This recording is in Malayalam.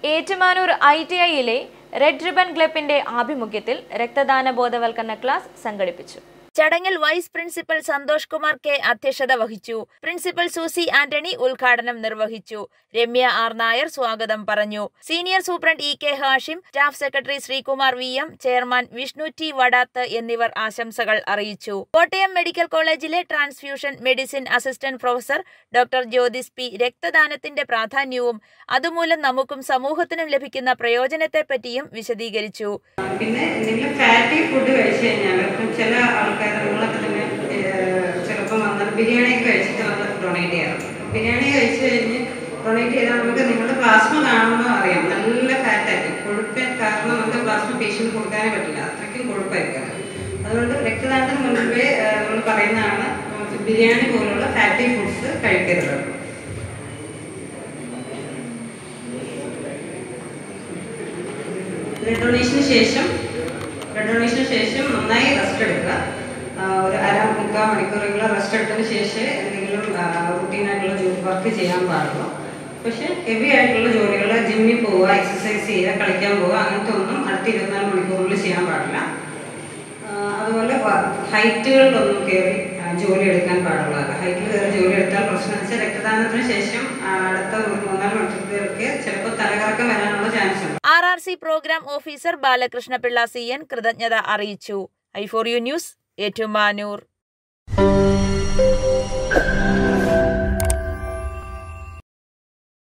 ഏറ്റുമാനൂർ ഐ ടി ഐയിലെ റെഡ് റിബൺ ക്ലബിന്റെ ആഭിമുഖ്യത്തിൽ രക്തദാന ബോധവൽക്കരണ ക്ലാസ് സംഘടിപ്പിച്ചു ചടങ്ങിൽ vice principal Santhosh Kumar K അധ്യക്ഷത വഹിച്ചു പ്രിൻസിപ്പൽ സൂസി ആന്റണി ഉദ്ഘാടനം നിർവഹിച്ചു രമ്യ ആർ നായർ സ്വാഗതം പറഞ്ഞു senior superintendent E K Hashim staff secretary Sreekumar V M chairman Vishnu T Vadath എന്നിവർ ആശംസകൾ അറിയിച്ചു കോട്ടയം മെഡിക്കൽ കോളേജിലെ transfusion medicine assistant professor doctor Jyothis P രക്തദാനത്തിന്റെ പ്രാധാന്യവും അതുമൂലം നമുക്കും സമൂഹത്തിനും ലഭിക്കുന്ന പ്രയോജനത്തെപ്പറ്റിയും വിശദീകരിച്ചു പിന്നെ എന്തെങ്കിലും ഫാറ്റി ഫുഡ് കഴിച്ചു കഴിഞ്ഞാൽ ഇപ്പം ചില ആൾക്കാർ നിങ്ങളൊക്കെ തന്നെ ചിലപ്പോൾ വന്നാൽ ബിരിയാണിയൊക്കെ കഴിച്ചിട്ട് വന്ന് ഡൊണേറ്റ് ചെയ്യാറുണ്ട് ബിരിയാണി കഴിച്ചു കഴിഞ്ഞ് ഡൊണേറ്റ് ചെയ്താൽ നമുക്ക് നിങ്ങളുടെ പ്ലാസ്മ കാണുമ്പോൾ അറിയാം നല്ല ഫാറ്റായിരിക്കും കൊഴുപ്പ് കാരണം നമുക്ക് പ്ലാസ്മ പേഷ്യൻ്റ് കൊടുക്കാനേ പറ്റില്ല അത്രയ്ക്കും കൊഴുപ്പായിരിക്കും അതുകൊണ്ട് രക്തദാനത്തിന് മുൻപേ നമ്മൾ പറയുന്നതാണ് നമുക്ക് ബിരിയാണി പോലുള്ള ഫാറ്റി ഫുഡ്സ് കഴിക്കരുത് ബ്ലഡ് ഡൊണേഷന് ശേഷം ബ്ലഡ് ഡൊണേഷന് ശേഷം നന്നായി റെസ്റ്റ് എടുക്കുക ആ, ഒരു അര മുക്കാൽ മണിക്കൂറെങ്കിലും റെസ്റ്റ് എടുത്തതിന് ശേഷം എന്തെങ്കിലും റുട്ടീനായിട്ടുള്ള ജോലി വർക്ക് ചെയ്യാൻ പാടുള്ളൂ പക്ഷേ ഹെവി ആയിട്ടുള്ള ജോലികൾ ജിമ്മിൽ പോവുക എക്സസൈസ് ചെയ്യുക കളിക്കാൻ പോവുക അങ്ങനത്തെ ഒന്നും അടുത്ത ഇരുപത്തിനാല് മണിക്കൂറിൽ ചെയ്യാൻ പാടില്ല ആ, അതുപോലെ ഹൈറ്റുകളിലൊന്നും കയറി ആ, ജോലി എടുക്കാൻ പാടുള്ളതല്ല ഹൈറ്റിൽ കയറി ജോലി എടുത്താൽ പ്രശ്നം എന്ന് വെച്ചാൽ രക്തദാനത്തിന് ശേഷം ആ, അടുത്ത ഒരു മൂന്നാല് മണിക്കൂറുകൾക്ക് ചിലപ്പോൾ തലകറക്കം വരാനുള്ള ചാൻസ് ഉണ്ട് R R C program officer Balakrishnapillai C N കൃതജ്ഞത അറിയിച്ചു I for you news Ettumanoor